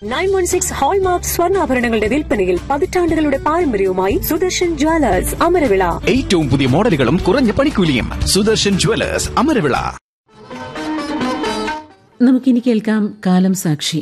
nine one six hallmark സ്വർണ്ണാഭരണങ്ങളുടെ വിൽപ്പനയിൽ പതിറ്റാണ്ടുകളുടെ പാരമ്പര്യവുമായി സുദർശൻ ജ്വല്ലേഴ്സ് അമരവിള ഏറ്റവും പുതിയ മോഡലുകളും കുറഞ്ഞ പണിക്കൂലിയും സുദർശൻ ജുവലേഴ്സ് അമരവിള നമുക്കിനി കേൾക്കാം കാലം സാക്ഷി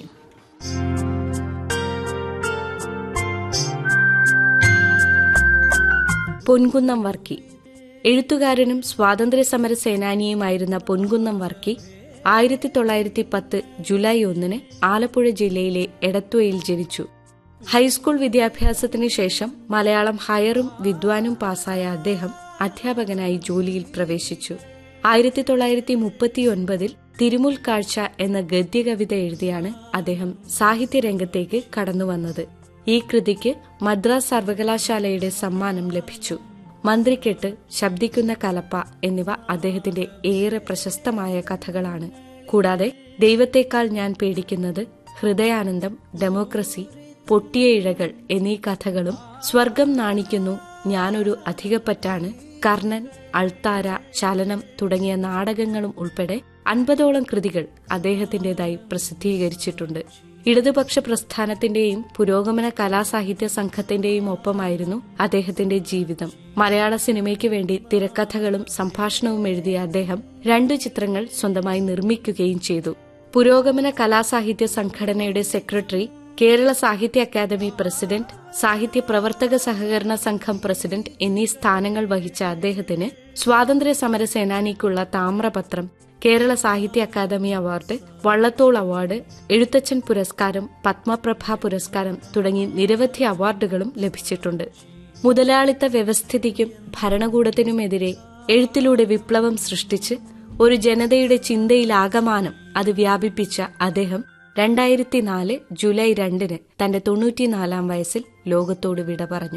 പൊൻകുന്നം വർക്കി എഴുത്തുകാരനും സ്വാതന്ത്ര്യസമര സേനാനിയുമായിരുന്ന പൊൻകുന്നം വർക്കി ആയിരത്തി തൊള്ളായിരത്തി പത്ത് ജൂലൈ ഒന്നിന് ആലപ്പുഴ ജില്ലയിലെ എടത്വയിൽ ജനിച്ചു ഹൈസ്കൂൾ വിദ്യാഭ്യാസത്തിന് ശേഷം മലയാളം ഹയറും വിദ്വാനും പാസായ അദ്ദേഹം അധ്യാപകനായി ജോലിയിൽ പ്രവേശിച്ചു ആയിരത്തി തൊള്ളായിരത്തി മുപ്പത്തിയൊൻപതിൽ തിരുമുൽ കാഴ്ച എന്ന ഗദ്യകവിത എഴുതിയാണ് അദ്ദേഹം സാഹിത്യരംഗത്തേക്ക് കടന്നുവന്നത് ഈ കൃതിക്ക് മദ്രാസ് സർവകലാശാലയുടെ സമ്മാനം ലഭിച്ചു മന്ത്രിക്കെട്ട് ശബ്ദിക്കുന്ന കലപ്പ എന്നിവ അദ്ദേഹത്തിന്റെ ഏറെ പ്രശസ്തമായ കഥകളാണ് കൂടാതെ ദൈവത്തെക്കാൾ ഞാൻ പേടിക്കുന്നത് ഹൃദയാനന്ദം ഡെമോക്രസി പൊട്ടിയ ഇഴകൾ എന്നീ കഥകളും സ്വർഗം നാണിക്കുന്നു ഞാനൊരു അധികപ്പറ്റാണ് കർണൻ അൾത്താര ചലനം തുടങ്ങിയ നാടകങ്ങളും ഉൾപ്പെടെ അൻപതോളം കൃതികൾ അദ്ദേഹത്തിന്റേതായി പ്രസിദ്ധീകരിച്ചിട്ടുണ്ട് ഇടതുപക്ഷ പ്രസ്ഥാനത്തിന്റെയും പുരോഗമന കലാസാഹിത്യ സംഘത്തിന്റെയും ഒപ്പമായിരുന്നു അദ്ദേഹത്തിന്റെ ജീവിതം മലയാള സിനിമയ്ക്ക് വേണ്ടി തിരക്കഥകളും സംഭാഷണവും എഴുതിയ അദ്ദേഹം രണ്ടു ചിത്രങ്ങൾ സ്വന്തമായി നിർമ്മിക്കുകയും ചെയ്തു പുരോഗമന കലാസാഹിത്യ സംഘടനയുടെ secretary Kerala Sahitya academy president സാഹിത്യ പ്രവർത്തക സഹകരണ സംഘം പ്രസിഡന്റ് എന്നീ സ്ഥാനങ്ങൾ വഹിച്ച അദ്ദേഹത്തിന് സ്വാതന്ത്ര്യ സമര സേനാനിക്കുള്ള താമ്രപത്രം കേരള സാഹിത്യ അക്കാദമി അവാർഡ് വള്ളത്തോൾ അവാർഡ് എഴുത്തച്ഛൻ പുരസ്കാരം പത്മപ്രഭ പുരസ്കാരം തുടങ്ങി നിരവധി അവാർഡുകളും ലഭിച്ചിട്ടുണ്ട് മുതലാളിത്ത വ്യവസ്ഥിതിക്കും ഭരണകൂടത്തിനുമെതിരെ എഴുത്തിലൂടെ വിപ്ലവം സൃഷ്ടിച്ച് ഒരു ജനതയുടെ ചിന്തയിലാകമാനം അത് വ്യാപിപ്പിച്ച അദ്ദേഹം രണ്ടായിരത്തി നാല് ജൂലൈ രണ്ടിന് തന്റെ തൊണ്ണൂറ്റിനാലാം വയസ്സിൽ ലോകത്തോട് വിട പറഞ്ഞു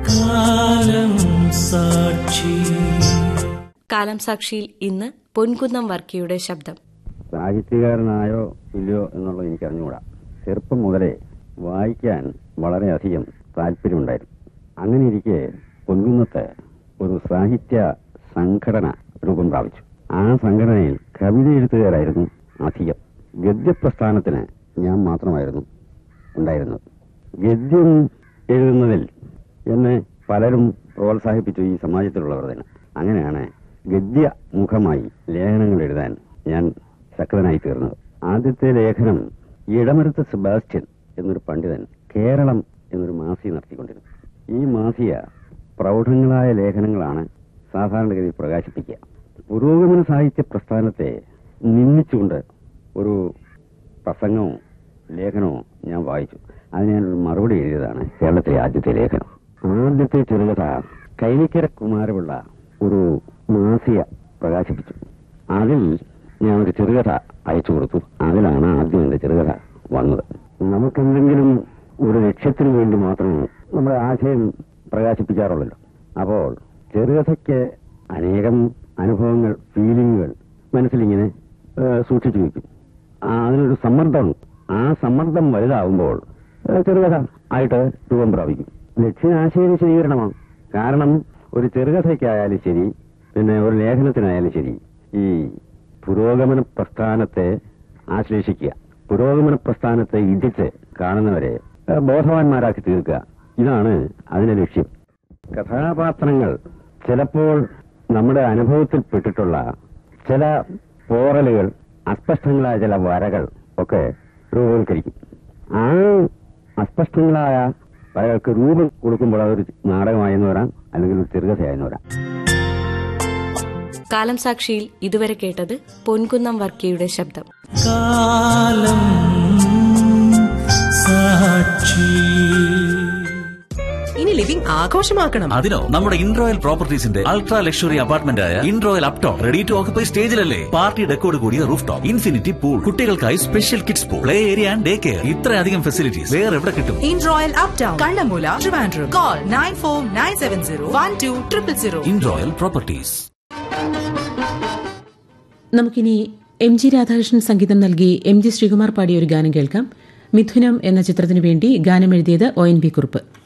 കാലം സാക്ഷിയിൽ ഇന്ന് പൊൻകുന്നം വർക്കിയുടെ ശബ്ദം സാഹിത്യകാരനായോ ഇല്ലയോ എന്നുള്ളത് എനിക്ക് അറിഞ്ഞുകൂടാ ചെറുപ്പം മുതലേ വായിക്കാൻ വളരെയധികം താല്പര്യമുണ്ടായിരുന്നു അങ്ങനെ ഇരിക്കെ പൊൻകുന്നത്ത് ഒരു സാഹിത്യ സംഘടന രൂപം പ്രാപിച്ചു ആ സംഘടനയിൽ കവിത എഴുത്തുകാരായിരുന്നു അധികം ഗദ്യപ്രസ്ഥാനത്തിന് ഞാൻ മാത്രമായിരുന്നു ഉണ്ടായിരുന്നത് ഗദ്യം എഴുതുന്നതിൽ എന്നെ പലരും പ്രോത്സാഹിപ്പിച്ചു ഈ സമാജത്തിലുള്ളവർ തന്നെ അങ്ങനെയാണ് ഗദ്യ മുഖമായി ലേഖനങ്ങൾ എഴുതാൻ ഞാൻ ശക്തനായി തീർന്നത് ആദ്യത്തെ ലേഖനം ഇടമരുത്ത് സെബാസ്റ്റ്യൻ എന്നൊരു പണ്ഡിതൻ കേരളം എന്നൊരു മാസിക നടത്തിക്കൊണ്ടിരുന്നു ഈ മാസിക പ്രൗഢങ്ങളായ ലേഖനങ്ങളാണ് സാധാരണഗതിയിൽ പ്രകാശിപ്പിക്കുക പുരോഗമന സാഹിത്യ പ്രസ്ഥാനത്തെ നിന്ദിച്ചുകൊണ്ട് ഒരു പ്രസംഗവും ലേഖനവും ഞാൻ വായിച്ചു അതിന് ഞാനൊരു മറുപടി എഴുതിയതാണ് കേരളത്തിലെ ആദ്യത്തെ ലേഖനം ആദ്യത്തെ ചെറുകഥ കൈനിക്കര കുമാരപിള്ള ഒരു മാസിക പ്രകാശിപ്പിച്ചു അതിൽ ഞാൻ ഒരു ചെറുകഥ അയച്ചു കൊടുത്തു അതിലാണ് ആദ്യം എന്റെ ചെറുകഥ വന്നത് നമുക്കെന്തെങ്കിലും ഒരു ലക്ഷ്യത്തിന് വേണ്ടി മാത്രമേ നമ്മുടെ ആശയം പ്രകാശിപ്പിക്കാറുള്ളല്ലോ അപ്പോൾ ചെറുകഥയ്ക്ക് അനേകം അനുഭവങ്ങൾ ഫീലിങ്ങുകൾ മനസ്സിലിങ്ങനെ ഏഹ്, സൂക്ഷിച്ചു വയ്ക്കും ആ, അതിനൊരു സമ്മർദ്ദമുണ്ട് ആ സമ്മർദ്ദം വലുതാവുമ്പോൾ ഏഹ്, ചെറുകഥ ആയിട്ട് രൂപം പ്രാപിക്കും ലക്ഷ്യാശയ വിശദീകരണമാണ് കാരണം ഒരു ചെറുകഥയ്ക്കായാലും ശരി പിന്നെ ഒരു ലേഖനത്തിനായാലും ശരി ഈ പുരോഗമന പ്രസ്ഥാനത്തെ ആശ്ലേഷിക്കുക പുരോഗമന പ്രസ്ഥാനത്തെ ഇടിച്ച് കാണുന്നവരെ ഏഹ്, ബോധവാന്മാരാക്കി തീർക്കുക ഇതാണ് അതിന്റെ ലക്ഷ്യം കഥാപാത്രങ്ങൾ ചിലപ്പോൾ നമ്മുടെ അനുഭവത്തിൽപ്പെട്ടിട്ടുള്ള ചില പോറലുകൾ അസ്പഷ്ടങ്ങളായ ചില വരകൾ ഒക്കെ രൂപവൽക്കരിക്കും ആ അസ്പഷ്ടങ്ങളായ വരകൾക്ക് രൂപം കൊടുക്കുമ്പോൾ അതൊരു നാടകമായെന്ന് വരാം അല്ലെങ്കിൽ ഒരു ചെറുകഥയായെന്ന് വരാം കാലം സാക്ഷിയിൽ ഇതുവരെ കേട്ടത് പൊൻകുന്നം വർക്കിയുടെ ശബ്ദം ഇനി ലിവിംഗ് ആഘോഷമാക്കണം അതിനോ നമ്മുടെ ഇൻറോയൽ പ്രോപ്പർട്ടീസിന്റെ അൾട്രാ ലക്ഷറി അപ്പാർട്ട്മെന്റ് ആയ Inroyal uptown ready to occupy സ്റ്റേജിലല്ലേ പാർട്ടി ഡെക്കോട് കൂടിയ റൂഫ് ടോപ്പ് ഇൻഫിനിറ്റി പൂൾ കുട്ടികൾക്കായി special kids pool play area and day care ഇത്രയധികം ഫെസിലിറ്റീസ് വേറെ എവിടെ കിട്ടും in royal uptown Kannammoola Trivandrum call nine four nine seven zero one two triple zero Inroyal properties നമുക്കിനി M G Radhakrishnan സംഗീതം നൽകി M G Sreekumar പാടിയ ഒരു ഗാനം കേൾക്കാം മിഥുനം എന്ന ചിത്രത്തിനു വേണ്ടി ഗാനം എഴുതിയത് ഒ എൻ ബി കുറുപ്പ്